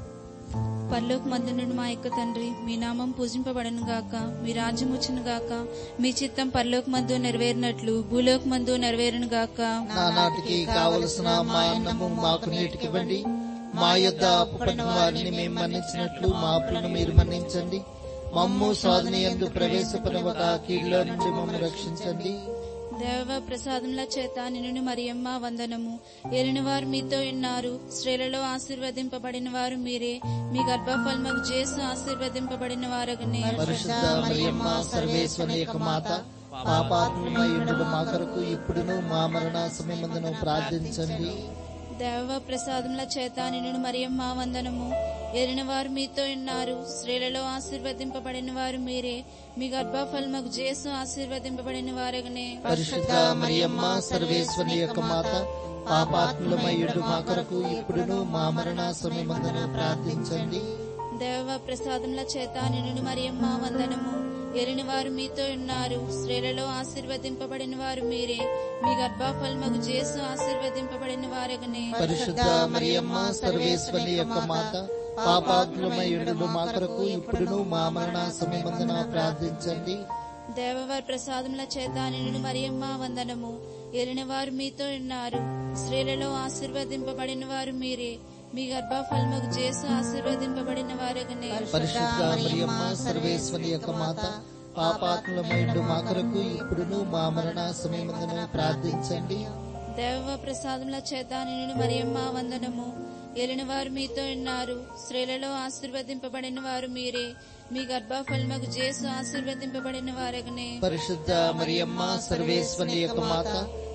పరలోక మందునుడు మా యొక్క తండ్రి మీ నామం పూజింపబడను గాక మీ రాజ్యం వచ్చును గాక మీ చిత్తం పరలోక మందు నెరవేరినట్లు భూలోక మందు నెరవేరును గాక నానాటికి కావలసిన మా అన్నము మాకు నేటికివ్వండి మా యొద్ద అప్పుపడిన వారిని మేము మన్నించినట్లు మా అప్పులను మీరు మన్నించండి మమ్ము సాధన ఎందు ప్రవేశపడవక కీడులో నుండి మమ్మల్ని రక్షించండి దేవ ప్రసాదముల చేత నిన్ను మరియమ్మ వందనము ఏలిన వారు మీతో ఉన్నారు స్త్రీలలో ఆశీర్వదింపబడిన వారు మీరే మీ గర్భఫలముకు చేసి ఆశీర్వదింపబడిన వారగనే పరిశుద్ధ మరియమ్మ సర్వేశ్వరి యొక్క మాత పాపాత్మయుడు మా కొరకు ఇప్పుడును మా మరణ సమయమందును ప్రార్థించండి దేవ ప్రసాదముల చేత నిన్ను మరియమ్మ వందనము ఏలిన వారు మీతో ఉన్నారు స్త్రీలలో ఆశీర్వదింపబడిన వారు మీరే మీ గర్భఫలముకు చేసు ఆశీర్వదింపబడిన వారగనే పరిశుద్ధ మరియమ్మ సర్వేశ్వరి యొక్క మాత పాపాత్ములమయ్యుడు మా కొరకు ఇప్పుడును మా మరణ సమయమందును ప్రార్థించండి దేవ ప్రసాదముల చేత నిన్ను మరియమ్మ వందనము ఏలిన వారు మీతో ఉన్నారు స్త్రీలలో ఆశీర్వదింపబడిన వారు మీరే మీ గర్భఫలముకు చేసు ఆశీర్వదింపబడిన వారగనే పరిశుద్ధ మరియమ్మ సర్వేశ్వరి యొక్క మాత పాపాత్ములమయ్యుడు మా కొరకు ఇప్పుడును మా మరణ సమయమందున ప్రార్థించండి దేవవారి ప్రసాదముల చేత నిన్ను మరియమ్మ వందనము ఏలిన వారు మీతో ఉన్నారు స్త్రీలలో ఆశీర్వదింపబడిన వారు మీరే మీ గర్భఫలముకు చేసు ఆశీర్వదింపబడిన వారగనే పరిశుద్ధ మరియమ్మ సర్వేశ్వరి యొక్క మాత పాపాత్ములమైండు మా కొరకు ఇప్పుడును మా మరణ సమయమందును ప్రార్థించండి దేవ ప్రసాదముల చేత నిన్ను మరియమ్మ వందనము ఏలిన వారు మీతో ఉన్నారు స్త్రీలలో ఆశీర్వదింపబడిన వారు మీరే మీ గర్భఫలమగు జేసు ఆశీర్వదింపబడిన వారగనే పరిశుద్ధ మరియమ్మ సర్వేశ్వరి యొక్క మాత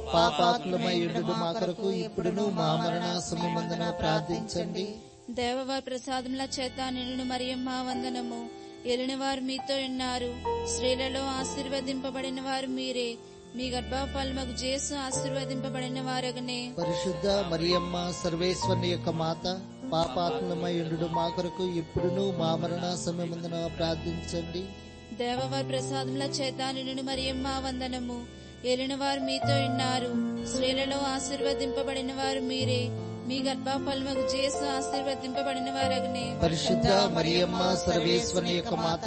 పాపాత్మయుడు మా కొరకు ఇప్పుడును మా మరణ సమయమందున ప్రార్థించండి దేవవారి ప్రసాదముల చేత నిన్ను మరియమ్మ వందనము ఏలిన వారు మీతో ఉన్నారు స్త్రీలలో ఆశీర్వదింపబడిన వారు మీరే మీ గర్భఫలమగు జేసు ఆశీర్వదింపబడిన వారగనే పరిశుద్ధ మరియమ్మ సర్వేశ్వరి యొక్క మాత పాపాత్మయుడు మా కొరకు ఇప్పుడును మా మరణ సమయమందున ప్రార్థించండి దేవవారి ప్రసాదముల చేత నిన్ను మరియమ్మ వందనము ఏలిన వారు మీతో ఉన్నారు స్త్రీలలో ఆశీర్వదింపబడిన వారు మీరే మీ గర్భఫలమగు జేసు ఆశీర్వదింపబడిన వారగనే పరిశుద్ధ మరియమ్మ సర్వేశ్వరి యొక్క మాత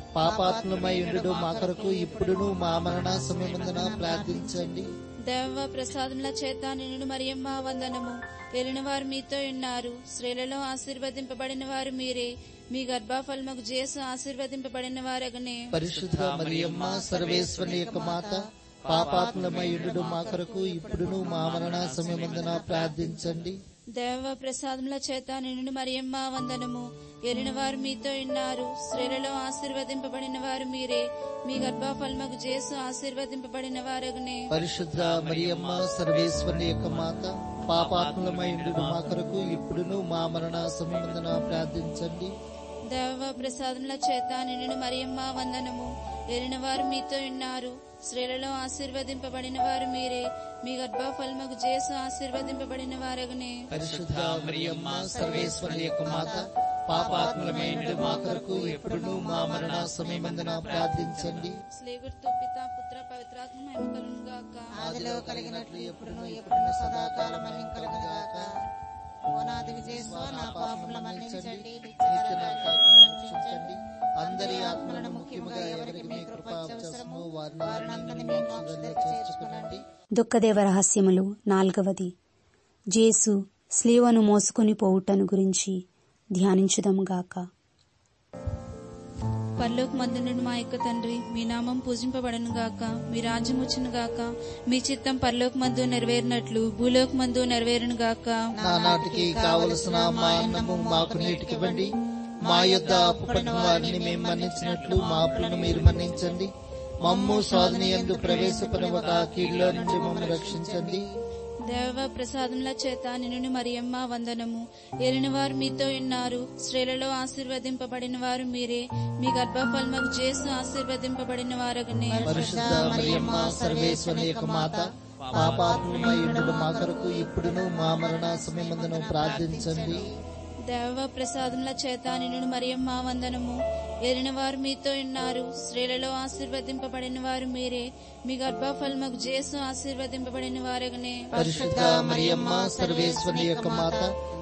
పాపాత్మయుడు మా కొరకు ఇప్పుడును మా మరణ సమయమందున ప్రార్థించండి దేవ ప్రసాదముల చేత నిన్ను మరియమ్మ వందనము ఏలిన వారు మీతో ఉన్నారు స్త్రీలలో ఆశీర్వదింపబడిన వారు మీరే మీ గర్భఫలమగు జేసు ఆశీర్వదింపబడిన వారగనే పరిశుద్ధ మరియమ్మ సర్వేశ్వరి యొక్క మాత పాపాత్మయుడు మా కొరకు ఇప్పుడును మా మరణ సమయమందున ప్రార్థించండి దేవ ప్రసాదముల చేత నిన్ను మరియమ్మ వందనము ఏలిన వారు మీతో ఉన్నారు స్త్రీలలో ఆశీర్వదింపబడిన వారు మీరే మీ గర్భఫలమగు జేసు ఆశీర్వదింపబడిన వారగనే పరిశుద్ధ మరియమ్మ సర్వేశ్వరి యొక్క మాత పాపాత్మయుడు మా కొరకు ఇప్పుడును మా మరణ సమయమందున ప్రార్థించండి దేవ ప్రసాదముల చేత నిన్ను మరియమ్మ వందనము ఏలిన వారు మీతో ఉన్నారు స్త్రీలలో ఆశీర్వదింపబడిన వారు మీరే మీ గర్భఫలమగు జేసు ఆశీర్వదింపబడిన వారగనే పరిశుద్ధ మరియమ్మ సర్వేశ్వరి యొక్క మాత పాపాత్మయుడు మా కొరకు ఇప్పుడును మా మరణ సమయమందున ప్రార్థించండి స్లేగుర్తు పిత పుత్ర పవిత్రాత్మ మహిమ కలుగును గాక ఆదిలో కలిగినట్లు ఎప్పుడును ఎప్పుడును సదాకాలం కలుగును గాక ఓనాది విజయస్వ నా పాపముల మన్నించండి నిత్య నరకాగ్ని రక్షించండి అందరి ఆత్మలను ముఖ్యముగా ఎవరికి మీ కృప అవసరము వారిని మీ మోక్షంలో చేర్చుకునండి దుఃఖదేవ రహస్యములు నాల్గవది జేసు స్లీవను మోసుకుని పోవుటను గురించి ధ్యానించుదముగాక పరలోక మందునుడు మా యొక్క తండ్రి మీ నామం పూజింపబడను గాక మీ రాజ్యం వచ్చును గాక మీ చిత్తం పరలోక మందు నెరవేరినట్లు భూలోక మందు నెరవేరును గాక నానాటికి కావలసిన మా అన్నము మాకు నీటికివ్వండి మా యొద్ద అప్పుపడిన వారిని మేము మన్నించినట్లు మా అప్పులను మీరు మన్నించండి మమ్ము స్వాధీనందు ప్రవేశపడవక కీడులో నుండి మమ్మల్ని రక్షించండి దేవ ప్రసాదముల చేత నిన్ను మరియమ్మ వందనము ఏలిన వారు మీతో ఉన్నారు స్త్రీలలో ఆశీర్వదింపబడిన వారు మీరే మీ గర్భఫలమగు చేసు ఆశీర్వదింపబడిన వారగనే పరిశుద్ధ మరియమ్మ సర్వేశ్వరి యొక్క మాత పాపాత్మయుడు మా కొరకు ఇప్పుడును మా మరణ సమయమందును ప్రార్థించండి దేవ ప్రసాదముల చేత నిన్ను మరియమ్మ వందనము ఏలిన వారు మీతో ఉన్నారు స్త్రీలలో ఆశీర్వదింపబడిన వారు మీరే మీ గర్భఫలమగు జేసు ఆశీర్వదింపబడిన వారగనే పరిశుద్ధ మరియమ్మ సర్వేశ్వరి యొక్క మాత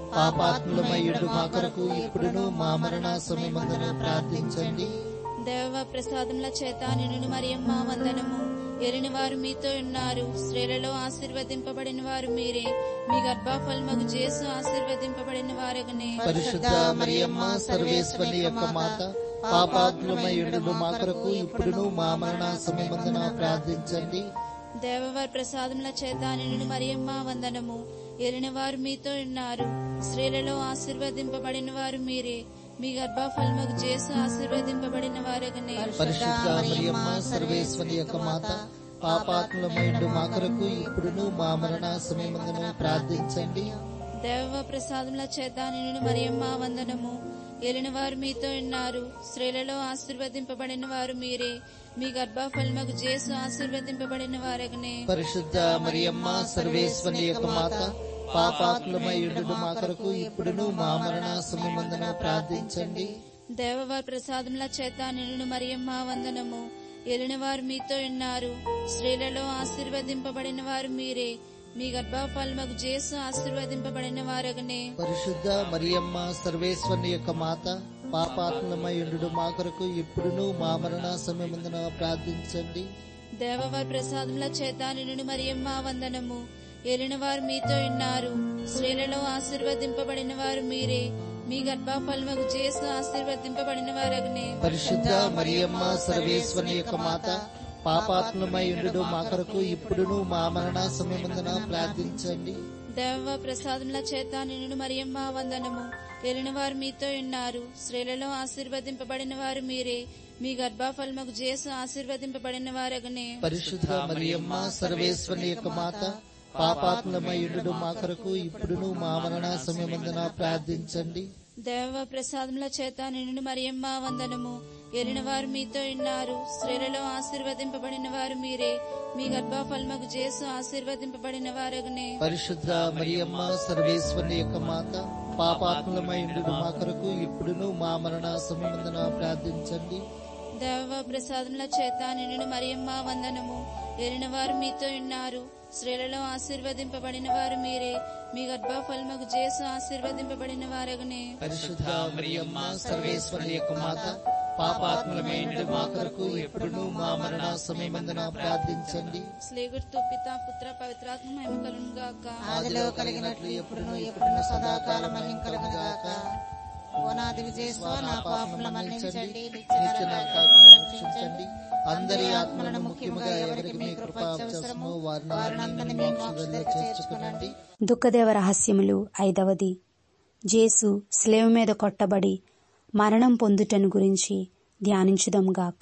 పాపాత్మయుడు మా కొరకు ఇప్పుడును మా మరణ సమయమందును ప్రార్థించండి దేవ ప్రసాదముల చేత నిన్ను మరియమ్మ వందనము ఏలిన వారు మీతో ఉన్నారు స్త్రీలలో ఆశీర్వదింపబడిన వారు మీరే మీ గర్భఫలమగు జేసు ఆశీర్వదింపబడిన వారగనే పరిశుద్ధ మరియమ్మ సర్వేశ్వరి యొక్క మాత పాపాత్మయుడు మా కొరకు ఇప్పుడును మా మరణ సమయమందున ప్రార్థించండి దేవవారి ప్రసాదముల చేత నిన్ను మరియమ్మ వందనము ఏలిన వారు మీతో ఉన్నారు స్త్రీలలో ఆశీర్వదింపబడిన వారు మీరే మీ గర్భఫలముకు జేసు ఆశీర్వదింపబడిన వారగనే పరిశుద్ధ మరియమ్మ సర్వేశ్వరి యొక్క మాత పాపాత్మయుడు మా కొరకు ఇప్పుడును మా మరణ సమయమందున ప్రార్థించండి దేవ ప్రసాదముల చేత నిన్ను మరియమ్మ వందనము ఏలిన వారు మీతో ఉన్నారు స్త్రీలలో ఆశీర్వదింపబడిన వారు మీరే మీ గర్భఫలముకు జేసు ఆశీర్వదింపబడిన వారగనే పరిశుద్ధ మరియమ్మ సర్వేశ్వరి యొక్క మాత పాపాత్మయుడు మా కొరకు ఇప్పుడును మా మరణ సమయమందున ప్రార్థించండి దేవవారి ప్రసాదముల చేత నిన్ను మరియమ్మ వందనము ఏలిన వారు మీతో ఉన్నారు స్త్రీలలో ఆశీర్వదింపబడిన వారు మీరే మీ గర్భఫలముకు జేసు ఆశీర్వదింపబడిన వారగనే పరిశుద్ధ మరియమ్మ సర్వేశ్వరి యొక్క మాత పాపాత్మయుడు మా కొరకు ఇప్పుడును మా మరణ సమయమందున ప్రార్థించండి దేవవారి ప్రసాదముల చేత నిన్ను మరియమ్మ వందనము ఏలిన వారు మీతో ఉన్నారు స్త్రీలలో ఆశీర్వదింపబడిన వారు మీరే మీ గర్భఫలముకు జేసు ఆశీర్వదింపబడిన వారగనే పరిశుద్ధ మరియమ్మ సర్వేశ్వరి యొక్క మాత పాపాత్మలమై ఉండు మా కొరకు ఇప్పుడును మా మరణ సమయమందున ప్రార్థించండి దేవ ప్రసాదముల చేత నిన్ను మరియమ్మ వందనము వెళ్ళిన వారు మీతో ఉన్నారు స్త్రీలలో ఆశీర్వదింపబడిన వారు మీరే మీ గర్భఫలముకు చేసు ఆశీర్వదింపబడిన వారగనే పరిశుద్ధ మరియమ్మ సర్వేశ్వరుని యొక్క మాత పాపాత్మలమై ఉండు మా కొరకు ఇప్పుడును మా మరణ సమయమందున ప్రార్థించండి దేవ ప్రసాదముల చేత నిన్ను మరియమ్మ వందనము ఎరిన వారు మీతో ఉన్నారు స్త్రీలలో ఆశీర్వదింపబడిన వారు మీరే మీ గర్భఫలముకు చేసు ఆశీర్వదింపబడిన వారగనే పరిశుద్ధ మరియమ్మ సర్వేశ్వరుని యొక్క మాత పాపాత్మలమై ఉండు మా కొరకు ఇప్పుడును మా మరణ సమయమందున ప్రార్థించండి దేవ ప్రసాదముల చేత నిన్ను మరియమ్మ వందనము ఎరిన వారు మీతో ఉన్నారు స్త్రీలలో ఆశీర్వదింపబడిన వారు మీరే మీ గర్భఫలముకు చేసు ఆశీర్వదింపబడిన వారగనే పరిశుద్ధ మరియమ్మ సర్వేశ్వరుని యొక్క మాత పాపాత్మలమై ఉండు మా కొరకు ఇప్పుడును మా మరణ సమయమందున ప్రార్థించండి స్లేగుర్తు పిత పుత్ర పవిత్రాత్మ మహిమ కలుగును గాక ఆదిలో కలిగినట్లు ఎప్పుడును ఎప్పుడును సదాకాలం మహిం కలుగుగాక ఓనాది విజయస్వ నా పాపముల మన్నించండి నిత్య నరకాగ్ని రక్షించండి అందరి ఆత్మలను ముఖ్యముగా ఎవరికి మీ కృప అవసరమో వారిని మీ మోక్షంలో చేర్చుకునండి దుఃఖదేవ రహస్యములు ఐదవది జేసు స్లేవ మీద కొట్టబడి మరణం పొందుటను గురించి ధ్యానించుదాంగాక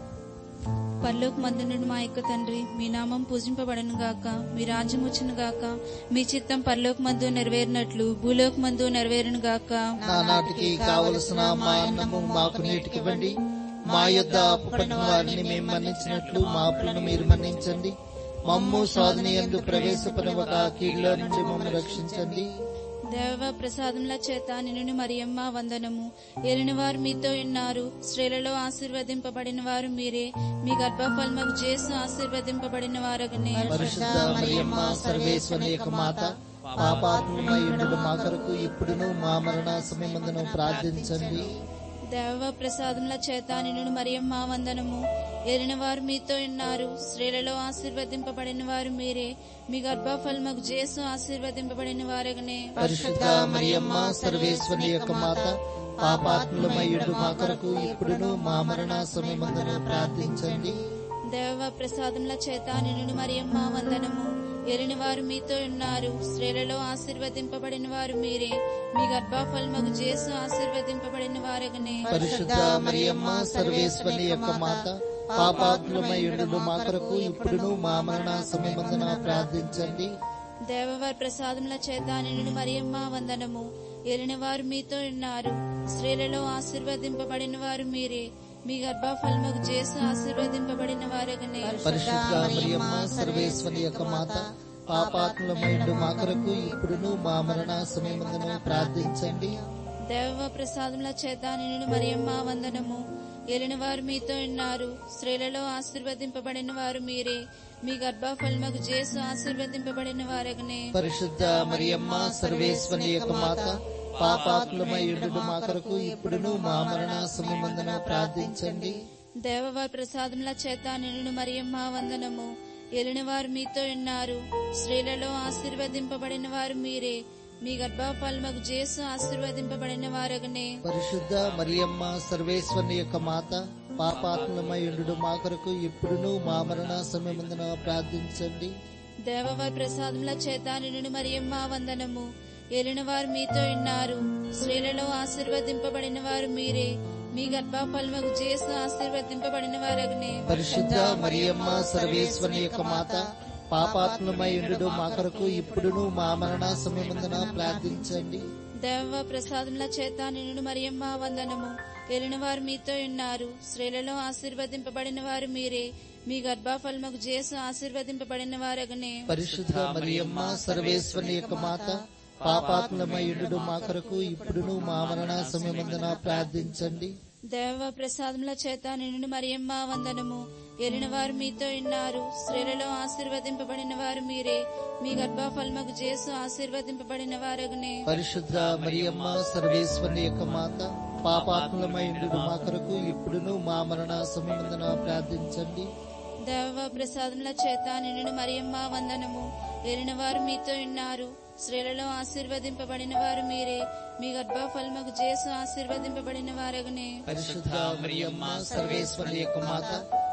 పరలోక మందునుడు మా యొక్క తండ్రి మీ నామం పూజింపబడను గాక మీ రాజ్యం వచ్చును గాక మీ చిత్తం పరలోక మందు నెరవేరినట్లు భూలోక మందు నెరవేరును గాక నానాటికి కావలసిన మా అన్నము మాకు నీటికివ్వండి మా యొద్ద అప్పుపడిన వారిని మేము మన్నించినట్లు మా అప్పులను మీరు మన్నించండి మమ్ము సాధనీయందు ప్రవేశపడవక కీడులో నుండి మమ్మల్ని రక్షించండి దేవ ప్రసాదముల చేత నిన్ను మరియమ్మ వందనము ఏలిన వారు మీతో ఉన్నారు స్త్రీలలో ఆశీర్వదింపబడిన వారు మీరే మీ గర్భఫలముకు చేసు ఆశీర్వదింపబడిన వారగనే పరిశుద్ధ మరియమ్మ సర్వేశ్వరి యొక్క మాత పాపాత్మమై ఉండు మా కొరకు ఇప్పుడును మా మరణ సమయమందును ప్రార్థించండి దేవ ప్రసాదముల చేత నిన్ను మరియమ్మ వందనము ఏలిన వారు మీతో ఉన్నారు స్త్రీలలో ఆశీర్వదింపబడిన వారు మీరే మీ గర్భఫలముకు చేసు ఆశీర్వదింపబడిన వారగనే పరిశుద్ధ మరియమ్మ సర్వేశ్వరి యొక్క మాత పాపాత్మలమై ఉండు మా కొరకు ఇప్పుడును మా మరణ సమయమందును ప్రార్థించండి దేవ ప్రసాదముల చేత నిన్ను మరియమ్మ వందనము ఎరిని వారు మీతో ఉన్నారు స్త్రీలలో ఆశీర్వదింపబడిన వారు మీరే మీ గర్భఫలముకు చేసు ఆశీర్వదింపబడిన వారగనే పరిశుద్ధ మరియమ్మ సర్వేశ్వరి యొక్క మాత పాపాత్మలమై ఉండు మా కొరకు ఇప్పుడును మా మరణ సమయమందున ప్రార్థించండి దేవవారి ప్రసాదముల చేత నిన్ను మరియమ్మ వందనము ఎరిని వారు మీతో ఉన్నారు స్త్రీలలో ఆశీర్వదింపబడిన వారు మీరే మీ గర్భఫలముకు చేసు ఆశీర్వదింపబడిన వారగనే పరిశుద్ధ మరియమ్మ సర్వేశ్వరి యొక్క మాత పాపాత్మలమై ఉండు మా కొరకు ఇప్పుడును మా మరణ సమయమందున ప్రార్థించండి దేవ ప్రసాదముల చేత నిన్ను మరియమ్మ వందనము ఎలిన వారు మీతో ఉన్నారు స్త్రీలలో ఆశీర్వదింపబడిన వారు మీరే మీ గర్భఫలముకు చేసు ఆశీర్వదింపబడిన వారగనే పరిశుద్ధ మరియమ్మ సర్వేశ్వరి యొక్క మాత పాపాత్మలమై ఉండు మా కొరకు ఇప్పుడును మా మరణ సమయమందున ప్రార్థించండి దేవవారి ప్రసాదముల చేత నిన్ను మరియమ్మ వందనము ఎలిన వారు మీతో ఉన్నారు స్త్రీలలో ఆశీర్వదింపబడిన వారు మీరే మీ గర్భఫలముకు చేసు ఆశీర్వదింపబడిన వారగనే పరిశుద్ధ మరియమ్మ సర్వేశ్వరి యొక్క మాత పాపాత్మలమై ఉండు మా కొరకు ఇప్పుడును మా మరణ సమయమందున ప్రార్థించండి దేవవారి ప్రసాదముల చేత నిన్ను మరియమ్మ వందనము ఏలిన వారు మీతో ఉన్నారు స్త్రీలలో ఆశీర్వదింపబడిన వారు మీరే మీ గర్భఫలముకు చేసు ఆశీర్వదింపబడిన వారగనే పరిశుద్ధ మరియమ్మ సర్వేశ్వరి యొక్క మాత పాపాత్మలమై ఉండు మా కొరకు ఇప్పుడును మా మరణ సమయమందున ప్రార్థించండి దేవ ప్రసాదముల చేత నిన్ను మరియమ్మ వందనము ఏలిన వారు మీతో ఉన్నారు స్త్రీలలో ఆశీర్వదింపబడిన వారు మీరే మీ గర్భఫలముకు చేసు ఆశీర్వదింపబడిన వారగనే పరిశుద్ధ మరియమ్మ సర్వేశ్వరి యొక్క మాత పాపాత్మలమై ఉండు మా కొరకు ఇప్పుడును మా మరణ సమయమందున ప్రార్థించండి దేవ ప్రసాదముల చేత నిన్ను మరియమ్మ వందనము ఎరిన వారు మీతో ఉన్నారు స్త్రీలలో ఆశీర్వదింపబడిన వారు మీరే మీ గర్భఫలముకు చేసు ఆశీర్వదింపబడిన వారగనే పరిశుద్ధ మరియమ్మ సర్వేశ్వరి యొక్క మాత పాపాత్మలమై ఉండు మా కొరకు ఇప్పుడును మా మరణ సమయమందున ప్రార్థించండి దేవ ప్రసాదముల చేత నిన్ను మరియమ్మ వందనము ఎరిన వారు మీతో ఉన్నారు స్త్రీలలో ఆశీర్వదింపబడిన వారు మీరే మీ గర్భఫలముకు చేసు ఆశీర్వదింపబడిన వారగనే పరిశుద్ధ మరియమ్మ సర్వేశ్వరి యొక్క మాత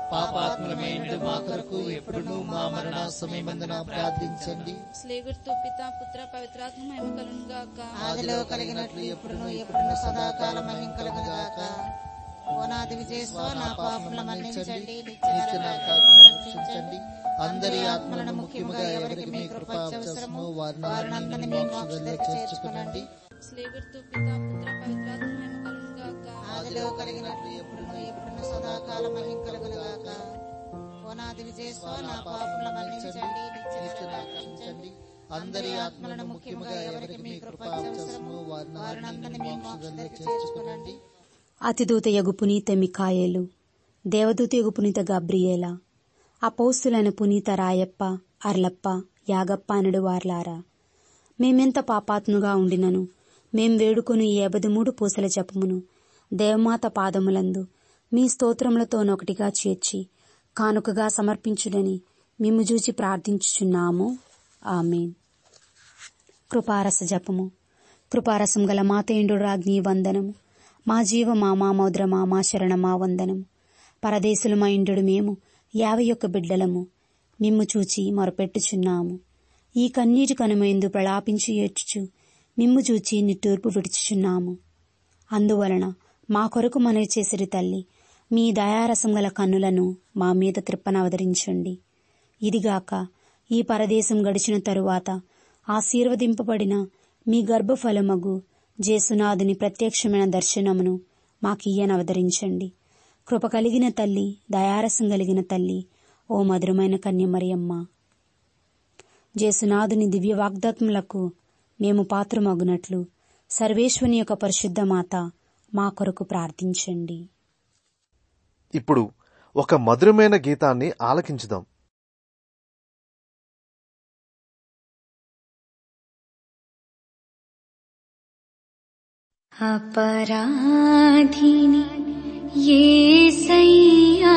పాపాత్మలమైన మా కొరకు ఎప్పుడును మా మరణ సమయమందున ప్రార్థించండి స్లేగుర్తు పిత పుత్ర పవిత్రాత్మ మహిమ కలును గాక ఆదిలో కలిగినట్లు ఎప్పుడును ఎప్పుడును సదాకాలం మహిం కలుగుగాక ఓనాది విజయస్వ నా పాపముల మన్నించండి నిత్య నరకాలను రక్షించండి అందరి ఆత్మలను ముఖ్యముగా ఎవరికి మీ కృప అవసరమో వారిని మీ మోక్షంలో చేర్చుకునండి స్లేగుర్తు పిత పుత్ర పవిత్రాత్మ మహిమ కలును గాక ఆదిలో కలిగినట్లు ఎప్పుడును ఎప్పుడును సదాకాలం మహిం కలుగుగాక ఓనాది విజయస్వ నా పాపముల మన్నించండి నిత్య రక్షించండి అందరి ఆత్మలను ముఖ్యముగా ఎవరికి మీ కృప అవసరమో వారిని మీ మోక్షంలో చేర్చుకునండి అతిదూత యగు పునీత మికాయేలు దేవదూత యగు పునీత గబ్రియేల అపౌస్తులైన పునీత రాయప్ప అర్లప్ప యాగప్ప అనడు వార్లారా మేమెంత పాపాత్ముగా ఉండినను మేం వేడుకొని ఈ మూడు పూసల జపమును దేవమాత పాదములందు మీ స్తోత్రములతోనొకటిగా చేర్చి కానుకగా సమర్పించుడని మిమ్ము చూచి ప్రార్థించుచున్నాము ఆమెన్ కృపారస జపము కృపారసం గల మాతేండు రాజ్ఞి వందనము మా జీవ మా మా మౌద్రమా మా శరణమా వందనము పరదేశులు మా ఇండు మేము యాభై ఒక్క బిడ్డలము మిమ్ము చూచి మొరపెట్టుచున్నాము ఈ కన్నీటి కనుమైందు ప్రలాపించి ఏడ్చుచు మిమ్ము చూచి నిట్టూర్పు విడుచుచున్నాము అందువలన మా కొరకు మనవి చేసిరి తల్లి మీ దయారసం గల కన్నులను మా మీద త్రిప్పనవతరించండి ఇదిగాక ఈ పరదేశం గడిచిన తరువాత ఆశీర్వదింపబడిన మీ గర్భఫలమగు జేసునాథుని ప్రత్యక్షమైన దర్శనమును మాకియ్యనవతరించండి కృప కలిగిన తల్లి దయారసం కలిగిన తల్లి ఓ మధురమైన కన్యమరియమ్మ జేసునాథుని దివ్య వాగ్దాత్ములకు మేము పాత్రమగునట్లు సర్వేశ్వని యొక్క పరిశుద్ధ మాత మా కొరకు ప్రార్థించండి ఇప్పుడు ఒక మధురమైన గీతాన్ని ఆలకించుదాం अपराधिनि येसయ్యా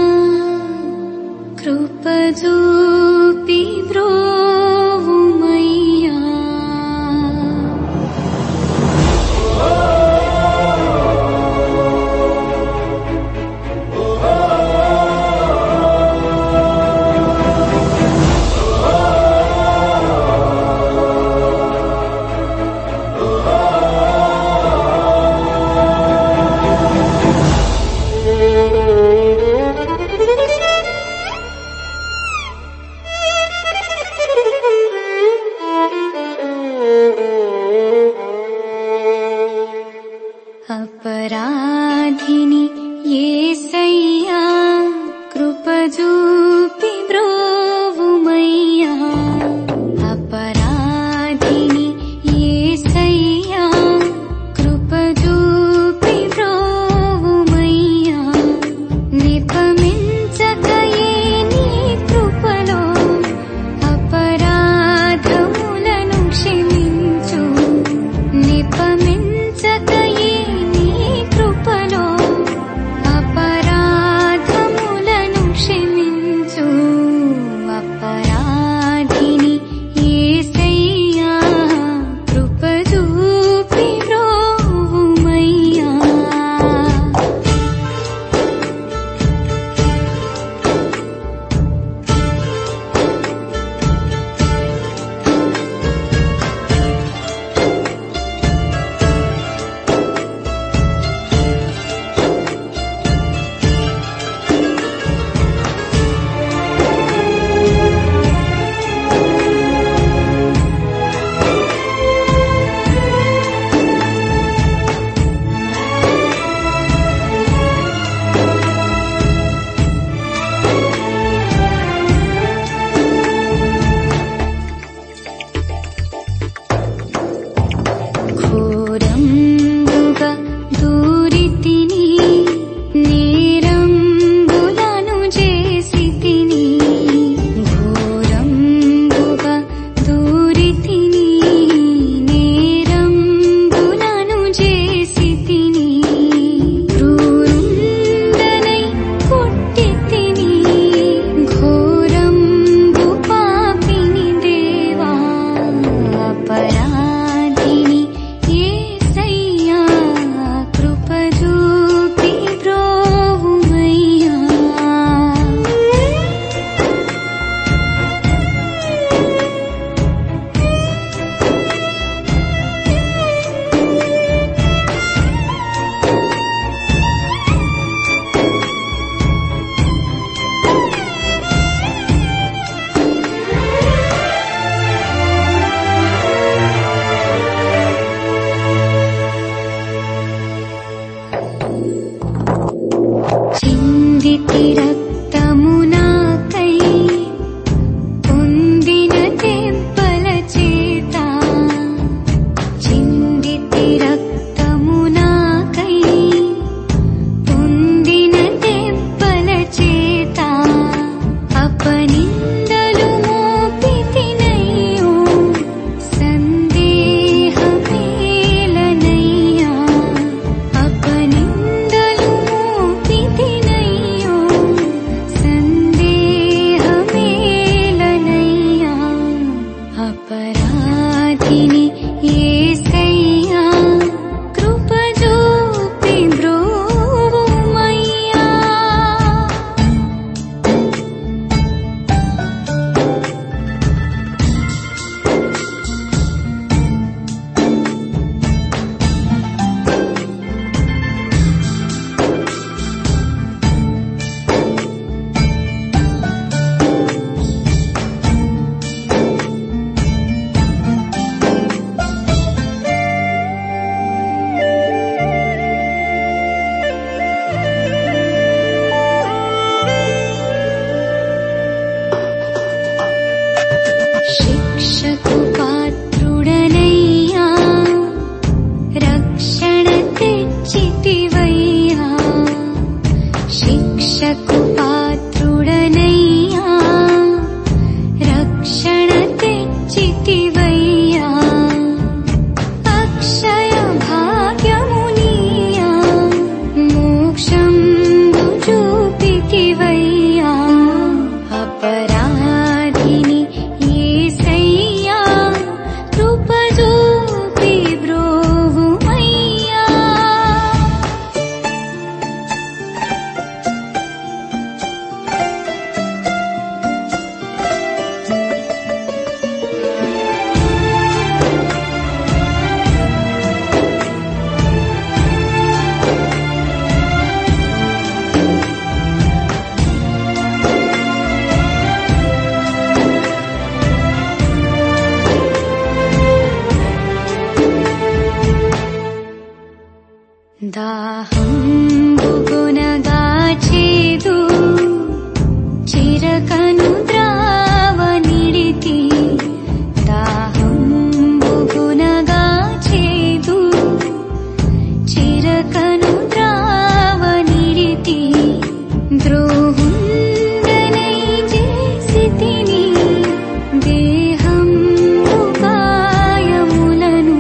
కృపజూపి బ్రోవుమయ్యా ఆరాధిని యేసయ్యా కృప చూపి బ్రోవుమయ్యా శిక్షకు పాత్రుడనయ్యా రక్షణ తెచ్చితివయ్యా శిక్షకు పాత్రుడనయ్యా రక్షణ తెచ్చితివయ్యా అక్షయ భాగ్యమునియా మోక్షం చూపితివయ్యా అపరాధిని యేసయ్యా కృప చూపి బ్రోవుమయ్యా దాహంబుగునగాచేదు చిరకను ద్రావనిడితి దాహంబుగునగాచేదు చిరకను ద్రావనిడితి ద్రోహుండనై చేసితిని దేహం గాయములను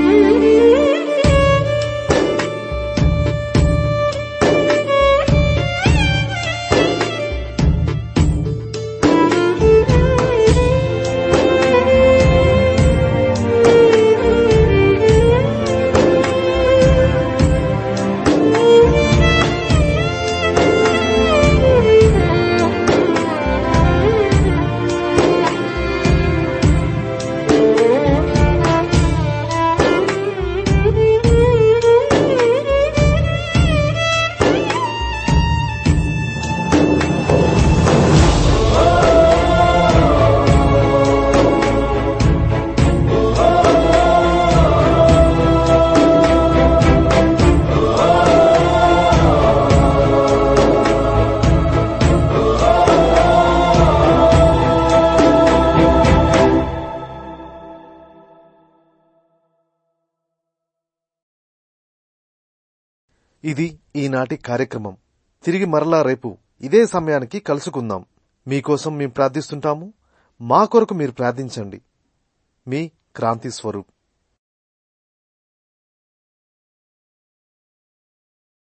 ఇది ఈనాటి కార్యక్రమం తిరిగి మరలా రేపు ఇదే సమయానికి కలుసుకుందాం మీకోసం మేము ప్రార్థిస్తుంటాము మా కొరకు మీరు ప్రార్థించండి మీ క్రాంతి స్వరూప్